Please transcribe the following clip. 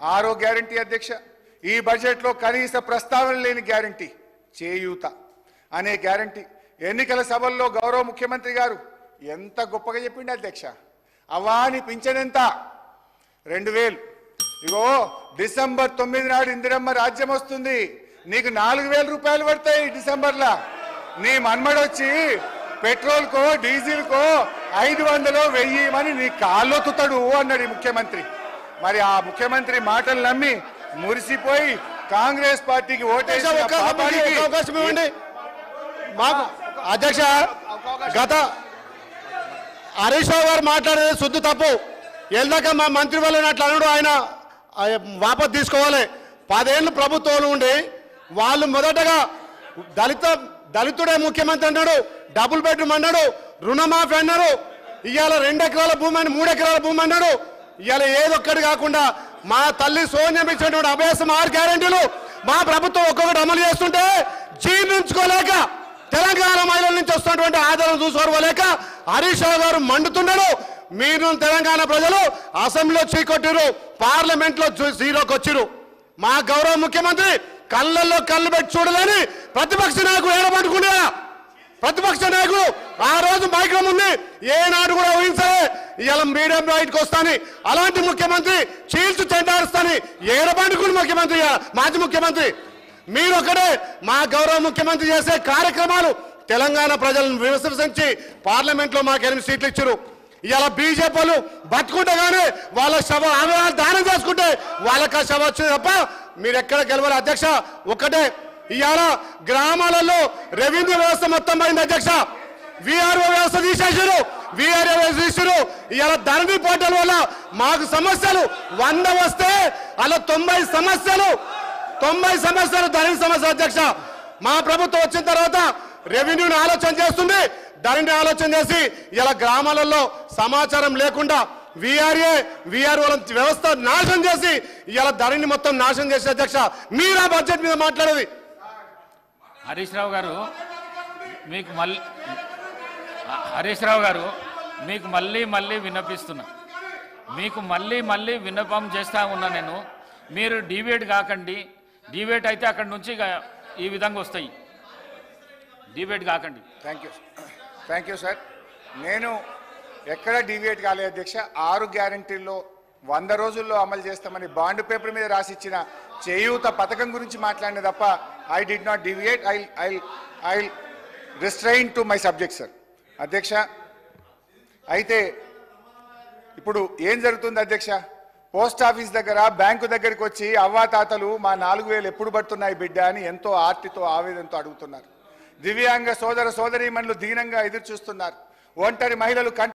ఆరో గ్యారంటీ అధ్యక్ష ఈ బడ్జెట్లో కనీస ప్రస్తావన లేని గ్యారంటీ చేయూత అనే గ్యారంటీ ఎన్నికల సభల్లో గౌరవ ముఖ్యమంత్రి గారు ఎంత గొప్పగా చెప్పిండు అధ్యక్ష అవాని పింఛనెంత రెండు వేలు ఇగో డిసెంబర్ తొమ్మిది నాడు ఇందిరమ్మ రాజ్యం వస్తుంది నీకు నాలుగు వేల రూపాయలు పడతాయి డిసెంబర్లా నీ మన్మడొచ్చి పెట్రోల్కో డీజిల్కో ఐదు వందలు వెయ్యిమని నీ కాళ్ళొత్తుతాడు అన్నాడు ఈ ముఖ్యమంత్రి మరి ఆ ముఖ్యమంత్రి మాటలు నమ్మి మురిసిపోయి కాంగ్రెస్ పార్టీకి అధ్యక్ష, ఓటేసిన ఒక్క ఒక్క పాపానికి అవకాశం ఇవ్వండి మాకు అధ్యక్ష గత హరీష్ రావు గారు మాట్లాడేది శుద్ధ తప్పు వెళ్ళాక మా మంత్రి వాళ్ళని అట్లా అనడు ఆయన ఆ, వాపస్ తీసుకోవాలి పదేళ్ళు ప్రభుత్వంలో ఉండి వాళ్ళు మొదటగా దళిత దళితుడే ముఖ్యమంత్రి అన్నాడు డబుల్ బెడ్రూమ్ అన్నాడు రుణమాఫీ అన్నారు ఇవాళ రెండు ఎకరాల భూమి అని మూడు ఎకరాల భూమి అన్నాడు ఇవాళ ఏదొక్కటి కాకుండా మా తల్లి సోనియం ఇచ్చినటువంటి అభ్యాసం ఆరు గ్యారెంటీలు మా ప్రభుత్వం ఒక్కొక్కటి అమలు చేస్తుంటే జీర్ణించుకోలేక తెలంగాణ మహిళల నుంచి వస్తున్నటువంటి ఆదరణ చూసుకోలేక హరీష్ రావు గారు మండుతున్నాడు మీరు తెలంగాణ ప్రజలు అసెంబ్లీలో చీకొట్టిరు పార్లమెంట్ లో జీరోకి వచ్చిరు మా గౌరవ ముఖ్యమంత్రి కళ్ళల్లో కళ్ళు పెట్టి చూడలేని ప్రతిపక్ష నాయకుడు ఏడబట్టుకునే ప్రతిపక్ష నాయకుడు ఆ రోజు మైక్రం ఉంది ఏనాడు కూడా ఊహించలే ఇవాళ మీడియం బయటకు వస్తాని అలాంటి ముఖ్యమంత్రి చీల్చు చెండాడుస్తాని ఏడబండుకుని ముఖ్యమంత్రి ఇవాళ, మాజీ ముఖ్యమంత్రి మీరు ఒకటే మా గౌరవ ముఖ్యమంత్రి చేసే కార్యక్రమాలు తెలంగాణ ప్రజలను విమర్శించి పార్లమెంట్ లో మాకు ఎనిమిది సీట్లు ఇచ్చారు ఇవాళ బీజేపీలు బతుకుంటగానే వాళ్ళ శవ ఆమె దానం చేసుకుంటే వాళ్ళకి ఆ శవ వచ్చింది తప్ప మీరు ఎక్కడ గెలవాలి అధ్యక్ష ఒకటే ఇవాళ గ్రామాలలో రెవెన్యూ వ్యవస్థ మొత్తం పోయింది అధ్యక్ష విఆర్ఓ వ్యవస్థ తీసేసారు విఆర్ఓ వ్యవస్థ తీసారు ఇవాళ ధరణి పోర్టల్ వల్ల మాకు సమస్యలు వంద వస్తే అలా తొంభై సమస్యలు తొంభై సమస్యలు ధరణి సమస్య అధ్యక్ష మా ప్రభుత్వం వచ్చిన తర్వాత రెవెన్యూని ఆలోచన చేస్తుంది ధరణి ఆలోచన చేసి ఇలా గ్రామాలలో సమాచారం లేకుండా విఆర్ఏ విఆర్ఓ వ్యవస్థ నాశనం చేసి ఇలా ధరణి మొత్తం నాశనం చేసే అధ్యక్ష మీరు ఆ బడ్జెట్ మీద మాట్లాడేది హరీష్ రావు గారు మీకు మళ్ళీ హరీష్ రావు గారు మీకు మళ్ళీ మళ్ళీ విన్నపిస్తున్నా మీకు మళ్ళీ మళ్ళీ విన్నపం చేస్తా ఉన్నా నేను మీరు డిబేట్ కాకండి డిబేట్ అయితే అక్కడి నుంచి ఇక ఈ విధంగా వస్తాయి డిబేట్ కాకండి thank you thank you sir నేను ఎక్కడ డివియేట్ కాలేదు అధ్యక్ష ఆరు గ్యారంటీల్లో వంద రోజుల్లో అమలు చేస్తామని బాండ్ పేపర్ మీద రాసిచ్చిన చేయూత పథకం గురించి మాట్లాడిన తప్ప I did not deviate I I I restrain to my subject sir అధ్యక్ష అయితే ఇప్పుడు ఏం జరుగుతుంది అధ్యక్ష పోస్ట్ ఆఫీస్ దగ్గర బ్యాంకు దగ్గరికి వచ్చి అవ్వాతాతలు మా నాలుగు వేలు ఎప్పుడు పడుతున్నాయి బిడ్డ అని ఎంతో ఆర్తితో ఆవేదనతో అడుగుతున్నారు దివ్యాంగ సోదర సోదరీమణులు దీనంగా ఎదురు చూస్తున్నారు ఒంటరి మహిళలు కంట